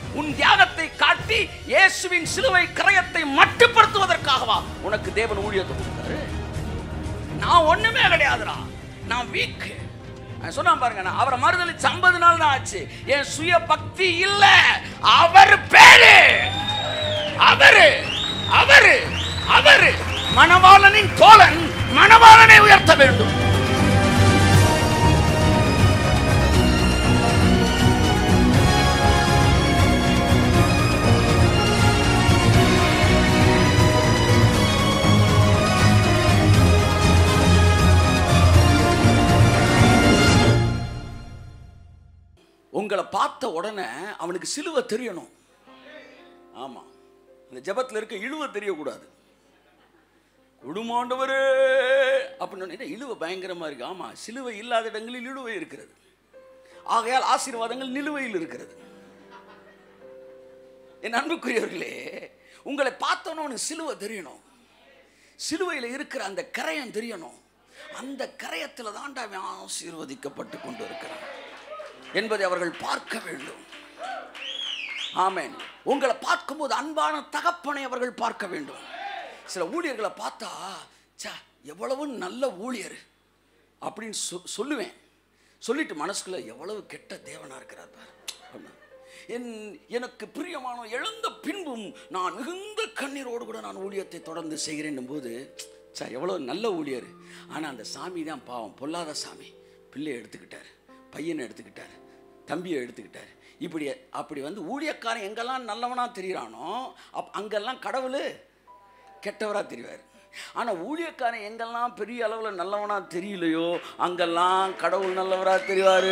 உன் தியாகத்தை காட்டி இயேசுவின் சிலுவை கரையத்தை மட்டுப்படுத்துவதற்காகவா உனக்கு தேவன் ஊழியத்தை கொடுத்தாரு நான் ஒண்ணுமே கிடையாதுடா நான் வீக் சொன்னான் பாருங்க நான் அவரை மறுதளிச்சு ஐம்பது நாள் தான் ஆச்சு என் சுய பக்தி இல்ல அவர் பேரு அவரு அவரு அவரு மணவாளனின் தோழன் மணவாளனை உயர்த்த வேண்டும் உங்களை பார்த்த உடனே அவனுக்கு சிலுவை தெரியணும் ஆமா இந்த ஜெபத்தில் இருக்க இழுவை தெரியக்கூடாது குடுமாண்டவரே அப்படின்னு என்ன இழுவை பயங்கரமா இருக்கு ஆமா சிலுவை இல்லாத இடங்களில் இழுவை இருக்கிறது ஆகையால் ஆசீர்வாதங்கள் நிலுவையில் இருக்கிறது என் அன்புக்குரியவர்களே உங்களை பார்த்தோன்னே அவனுக்கு சிலுவை தெரியணும் சிலுவையில் இருக்கிற அந்த கரையம் தெரியணும் அந்த கரையத்தில் தாண்டா அவன் ஆசீர்வதிக்கப்பட்டு கொண்டு இருக்கிறான் என்பதை அவர்கள் பார்க்க வேண்டும் ஆமென் உங்களை பார்க்கும்போது அன்பான தகப்பனை அவர்கள் பார்க்க வேண்டும் சில ஊழியர்களை பார்த்தா ச்சே எவ்வளவு நல்ல ஊழியர் அப்படின்னு சொ- சொல்லுவேன் சொல்லிட்டு மனசுக்குள்ள எவ்வளவு கெட்ட தேவனா இருக்கிறார் பார் அப்படின்னு. என் எனக்கு பிரியமான எழுந்த பின்பும் நான் மிகுந்த கண்ணீரோடு கூட நான் ஊழியத்தை தொடர்ந்து செய்கிறேன் போது சே எவ்வளோ நல்ல ஊழியர் ஆனால் அந்த சாமி தான் பாவம் பொல்லாத சாமி பிள்ளையை எடுத்துக்கிட்டார் பையனை எடுத்துக்கிட்டார் தம்பியை எடுத்துக்கிட்டார் இப்படி அப்படி வந்து ஊழியக்காரன் எங்கெல்லாம் நல்லவனா தெரிகிறானோ அப் அங்கெல்லாம் கடவுள் கெட்டவரா தெரிவார் ஆனால் ஊழியக்காரன் எங்கெல்லாம் பெரிய அளவில் நல்லவனா தெரியலையோ அங்கெல்லாம் கடவுள் நல்லவரா தெரிவாரு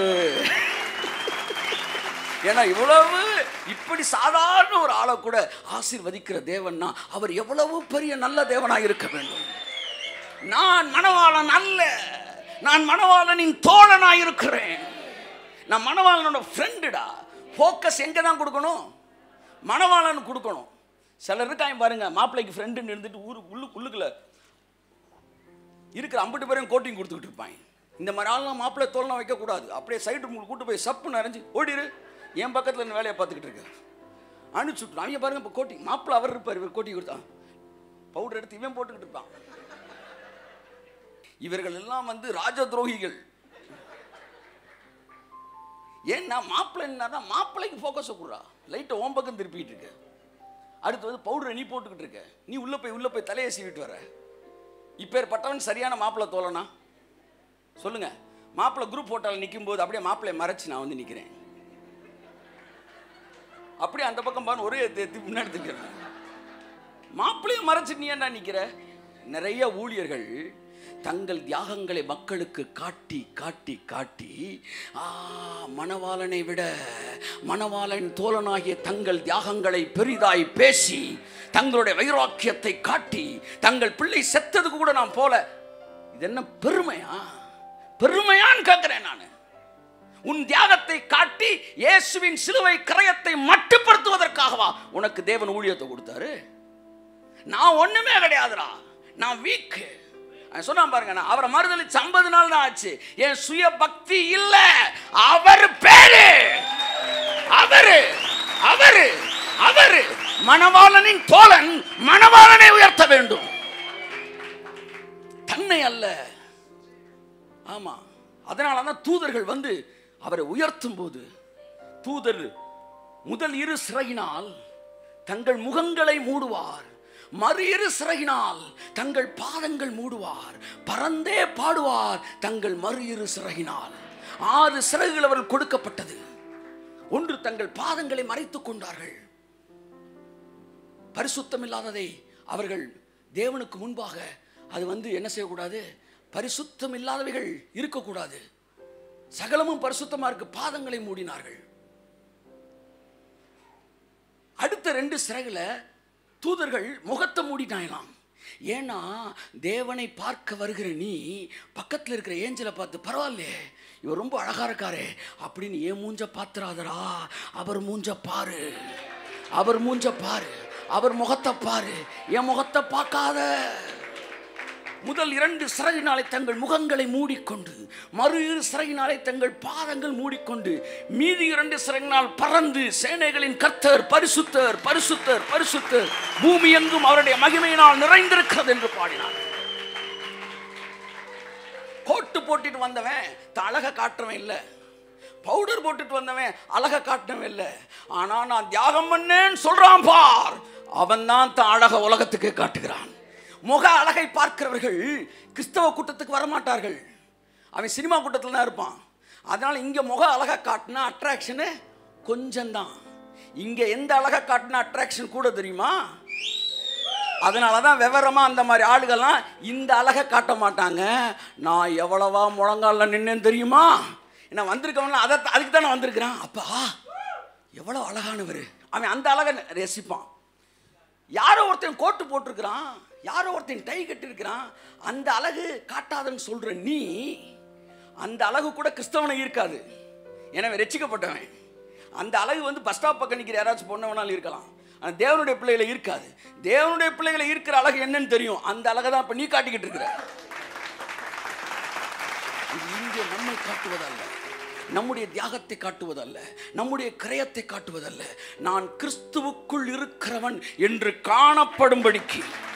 ஏன்னா இவ்வளவு இப்படி சாதாரண ஒரு ஆளை கூட ஆசீர்வதிக்கிற தேவன்னா அவர் எவ்வளவு பெரிய நல்ல தேவனாக இருக்க வேண்டும் நான் மணவாளன் அல்ல நான் மணவாளனின் தோழனாக இருக்கிறேன் நான் மணவாளனோட ஃப்ரெண்டுடா ஃபோக்கஸ் எங்கே தான் கொடுக்கணும் மணவாளன் கொடுக்கணும் சிலர் இருக்காங்க பாருங்க மாப்பிள்ளைக்கு ஃப்ரெண்டுன்னு இருந்துட்டு ஊரு உள்ளு உள்ளுக்குள்ள இருக்கிற ஐம்பது பேரையும் கோட்டிங் கொடுத்துக்கிட்டு இருப்பாங்க இந்த மாதிரி ஆள்லாம் மாப்பிள்ளை தோல்லாம் வைக்கக்கூடாது அப்படியே சைடு ரூமுக்கு கூட்டு போய் சப்புன்னு அரைஞ்சு ஓடிரு என் பக்கத்தில் இந்த வேலையை பார்த்துக்கிட்டு இருக்க அனுப்பிச்சு விட்டுரும் அவங்க பாருங்க இப்போ கோட்டிங் மாப்பிள்ளை அவர் இருப்பார் இவர் கோட்டிங் கொடுத்தான் பவுடர் எடுத்து இவன் போட்டுக்கிட்டு இருப்பான் இவர்கள் எல்லாம் வந்து ராஜ துரோகிகள் ஏன்னா மாப்பிள்ளை தான் மாப்பிள்ளைக்கு ஃபோக்கஸை கொடுறா லைட்டை ஓம் பக்கம் திருப்பிட்டு இருக்க அடுத்து வந்து பவுடரை நீ போட்டுக்கிட்டு இருக்க நீ உள்ள போய் உள்ள போய் தலையை சீவிட்டு வர இப்பேற்பட்டவன் சரியான மாப்பிள்ளை தோழனா சொல்லுங்க மாப்பிள்ளை குரூப் போட்டால் நிற்கும் போது அப்படியே மாப்பிள்ளையை மறைச்சு நான் வந்து நிற்கிறேன் அப்படியே அந்த பக்கம் பாரு ஒரே எத்து எத்தி முன்னாடி நிற்கிறேன் மாப்பிள்ளையை மறைச்சு நீ என்ன நிற்கிற நிறைய ஊழியர்கள் தங்கள் தியாகங்களை மக்களுக்கு காட்டி காட்டி காட்டி ஆ மணவாளனை விட மணவாளன் தோழனாகிய தங்கள் தியாகங்களை பெரிதாய் பேசி தங்களுடைய வைராக்கியத்தை காட்டி தங்கள் பிள்ளை செத்ததுக்கு கூட நான் போல இது என்ன பெருமையா பெருமையான்னு கேட்கிறேன் நான் உன் தியாகத்தை காட்டி இயேசுவின் சிலுவை கரையத்தை மட்டுப்படுத்துவதற்காகவா உனக்கு தேவன் ஊழியத்தை கொடுத்தாரு நான் ஒண்ணுமே கிடையாதுடா நான் வீக் சொன்னான் பாருங்க நான் அவரை மறுதளிச்சு ஐம்பது நாள் தான் ஆச்சு என் சுய பக்தி இல்ல அவர் பேரு அவரு அவரு அவரு மணவாளனின் தோழன் மணவாளனை உயர்த்த வேண்டும் தன்னை அல்ல ஆமா அதனால தான் தூதர்கள் வந்து அவரை உயர்த்தும் போது தூதர் முதல் இரு சிறகினால் தங்கள் முகங்களை மூடுவார் மறு இரு சிறகினால் தங்கள் பாதங்கள் மூடுவார் பறந்தே பாடுவார் தங்கள் மறு இரு சிறகினால் ஆறு சிறகுகள் அவர்கள் கொடுக்கப்பட்டது ஒன்று தங்கள் பாதங்களை மறைத்துக் கொண்டார்கள் பரிசுத்தம் இல்லாததை அவர்கள் தேவனுக்கு முன்பாக அது வந்து என்ன செய்யக்கூடாது பரிசுத்தம் இல்லாதவைகள் இருக்கக்கூடாது சகலமும் பரிசுத்தமா இருக்கு பாதங்களை மூடினார்கள் அடுத்த ரெண்டு சிறகுல தூதர்கள் முகத்தை மூடிட்டாங்களாம் ஏன்னா தேவனை பார்க்க வருகிற நீ பக்கத்தில் இருக்கிற ஏஞ்சலை பார்த்து பரவாயில்லையே இவர் ரொம்ப அழகா இருக்காரே அப்படின்னு ஏன் மூஞ்ச பாத்துறாதடா அவர் மூஞ்ச பாரு அவர் மூஞ்ச பாரு அவர் முகத்தை பாரு என் முகத்தை பார்க்காத முதல் இரண்டு சிறகினாலே தங்கள் முகங்களை மூடிக்கொண்டு மறு இரு சிறகினாலே தங்கள் பாதங்கள் மூடிக்கொண்டு மீதி இரண்டு சிறகினால் பறந்து சேனைகளின் கர்த்தர் பரிசுத்தர் பரிசுத்தர் பரிசுத்தர் பூமி எங்கும் அவருடைய மகிமையினால் நிறைந்திருக்கிறது என்று பாடினார் கோட்டு போட்டுட்டு வந்தவன் தான் அழகை காட்டுறவன் இல்லை பவுடர் போட்டுட்டு வந்தவன் அழகை காட்டினவன் இல்லை ஆனா நான் தியாகம் பண்ணேன்னு சொல்றான் பார் அவன் தான் தான் அழக உலகத்துக்கு காட்டுகிறான் முக அழகை பார்க்கிறவர்கள் கிறிஸ்தவ கூட்டத்துக்கு வரமாட்டார்கள் அவன் சினிமா கூட்டத்தில் தான் இருப்பான் அதனால இங்க முக அழகை காட்டினா அட்ராக்ஷனு கொஞ்சம்தான் இங்க எந்த அழகை காட்டினா அட்ராக்ஷன் கூட தெரியுமா அதனால தான் விவரமாக அந்த மாதிரி ஆளுகள்லாம் இந்த அழகை காட்ட மாட்டாங்க நான் எவ்வளவா முழங்கால நின்னேன்னு தெரியுமா நான் வந்திருக்கவன்லாம் அதை அதுக்கு தான் நான் வந்திருக்கிறேன் அப்பா எவ்வளோ அழகானவர் அவன் அந்த அழகை ரசிப்பான் யாரோ ஒருத்தன் கோட்டு போட்டிருக்கிறான் யாரோ ஒருத்தன் டை கட்டியிருக்கிறான் அந்த அழகு காட்டாதன்னு சொல்ற நீ அந்த அழகு கூட கிறிஸ்தவனை இருக்காது எனவே ரட்சிக்கப்பட்டவன் அந்த அழகு வந்து பஸ் ஸ்டாப் பக்கம் நிற்கிற யாராச்சும் பொண்ணவனாலும் இருக்கலாம் ஆனால் தேவனுடைய பிள்ளைகளை இருக்காது தேவனுடைய பிள்ளைகளை இருக்கிற அழகு என்னன்னு தெரியும் அந்த அழகை தான் இப்போ நீ காட்டிக்கிட்டு இருக்கிற இது இங்கே நம்மை காட்டுவதல்ல நம்முடைய தியாகத்தை காட்டுவதல்ல நம்முடைய கிரயத்தை காட்டுவதல்ல நான் கிறிஸ்துவுக்குள் இருக்கிறவன் என்று காணப்படும்படிக்கு